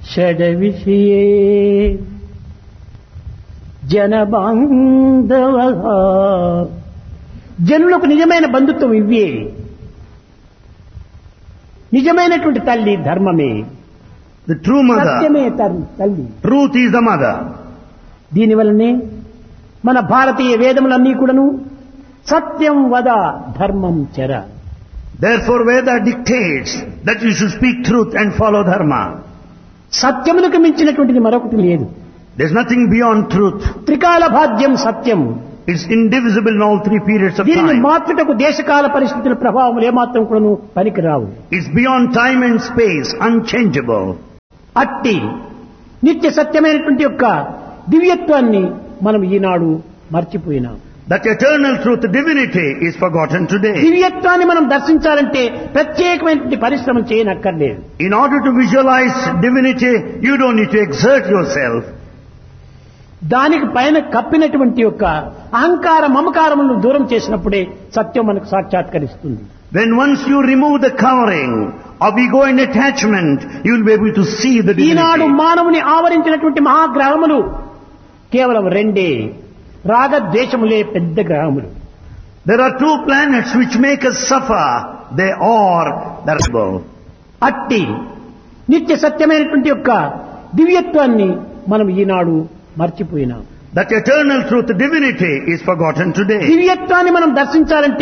షడవిషయే జనబాంధవ జనులకు నిజమైన బంధుత్వం ఇవ్వే నిజమైనటువంటి తల్లి ధర్మమే The true mother, సత్యమే తర్- తల్లి truth is the mother. దీనివలనే మన భారతీయ వేదములన్నీ కూడాను సత్యం వద ధర్మం చెర Therefore Veda dictates that you should speak truth and follow dharma. సత్యములకు మించినటువంటిది మరొకటి లేదు There's nothing beyond truth. త్రికాల భాగ్యం సత్యం It's indivisible in all three periods of దీనిని time. మార్చుటకు దేశకాల పరిస్థితుల ప్రభావం ఏమాత్రం కూడాను పనికిరావు It's beyond time and space, unchangeable. అట్టి నిత్య సత్యమైనటువంటి యొక్క దివ్యత్వాన్ని మనం ఈనాడు మర్చిపోయినాం That eternal truth, divinity, is forgotten today. దివ్యత్వాన్ని మనం దర్శించాలంటే ప్రత్యేకమైనటువంటి పరిశ్రమ చేయనక్కర్లేదు In order to visualize divinity, you don't need to exert yourself. దానికి పైన కప్పినటువంటి యొక్క అహంకార మమకారములను దూరం చేసినప్పుడే సత్యం మనకు సాక్షాత్కరిస్తుంది When once you remove the covering of ego and attachment, you will be able to see the Eenadu divinity. మానవుని ఆవరించినటువంటి మహాగ్రహములు కేవలం రెండే రాగద్వేషములే పెద్ద గ్రహములు There are two planets which make us suffer. They are the rebel. అట్టి నిత్య సత్యమైనటువంటి యొక్క దివ్యత్వాన్ని మనం ఈనాడు మర్చిపోయినాం That eternal truth, divinity, is forgotten today. దివ్యత్వాన్ని మనం దర్శించాలంటే